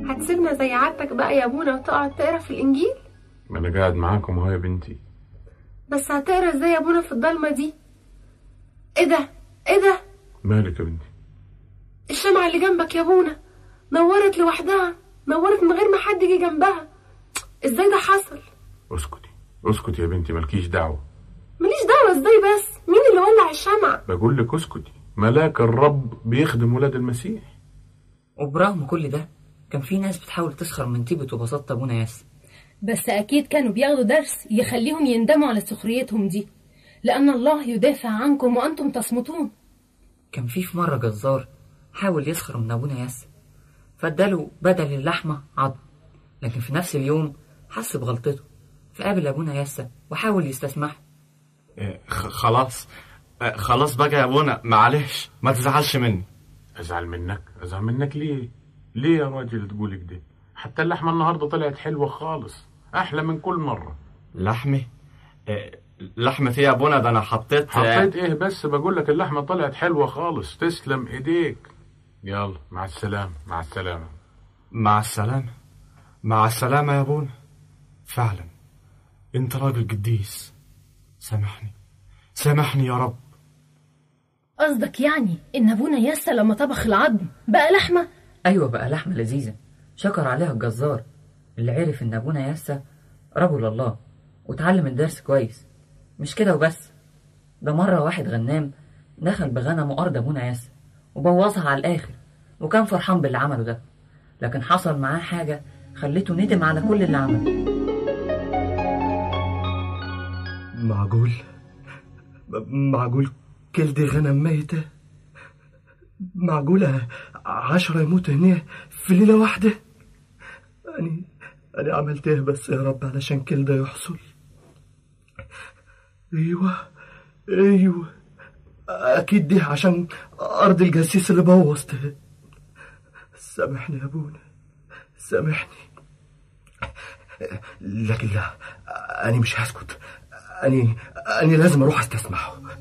هتسيبنا زي عادتك بقى يا ابونا وتقعد تقرا في الانجيل ما انا قاعد معاكم اهو يا بنتي بس هتقرا ازاي يا ابونا في الضلمه دي ايه ده ايه ده مالك يا بنتي الشمعة اللي جنبك يا ابونا نورت لوحدها نورت من غير ما حد يجي جنبها ازاي ده حصل اسكتي اسكتي يا بنتي مالكيش دعوه ماليش دعوه ازاي بس مين اللي ولع الشمعة بقول لك اسكتي ملاك الرب بيخدم ولاد المسيح وبرغم كل ده كان في ناس بتحاول تسخر من طيبة وبساطة أبونا ياسر بس أكيد كانوا بياخدوا درس يخليهم يندموا على سخريتهم دي لأن الله يدافع عنكم وأنتم تصمتون كان في في مرة جزار حاول يسخر من أبونا ياسر فاداله بدل اللحمة عظم لكن في نفس اليوم حس بغلطته فقابل أبونا ياسر وحاول يستسمحه إيه، خ- خلاص آه، خلاص بقى يا ابونا معلش ما تزعلش مني ازعل منك ازعل منك ليه ليه يا راجل تقول كده حتى اللحمه النهارده طلعت حلوه خالص احلى من كل مره لحمي إيه، لحمة ايه يا ابونا ده انا حطيت حطيت ايه بس بقول لك اللحمه طلعت حلوه خالص تسلم ايديك يلا مع السلامه مع السلامه مع السلامة مع السلامة يا ابونا فعلا انت راجل قديس سامحني سامحني يا رب قصدك يعني إن أبونا ياسا لما طبخ العظم بقى لحمة أيوة بقى لحمة لذيذة شكر عليها الجزار اللي عرف إن أبونا ياسا رجل الله وتعلم الدرس كويس مش كده وبس ده مرة واحد غنام دخل بغنمه أرض أبونا ياسا وبوظها على الآخر وكان فرحان باللي عمله ده لكن حصل معاه حاجة خلته ندم على كل اللي عمله معقول م- معقول كل دي غنم ميتة معقولة عشرة يموتوا هنا في ليلة واحدة أنا أنا عملت إيه بس يا رب علشان كل ده يحصل أيوة أيوة أكيد دي عشان أرض الجسيس اللي بوظتها سامحني يا أبونا سامحني لكن لا أنا مش هسكت أنا أنا لازم أروح أستسمحه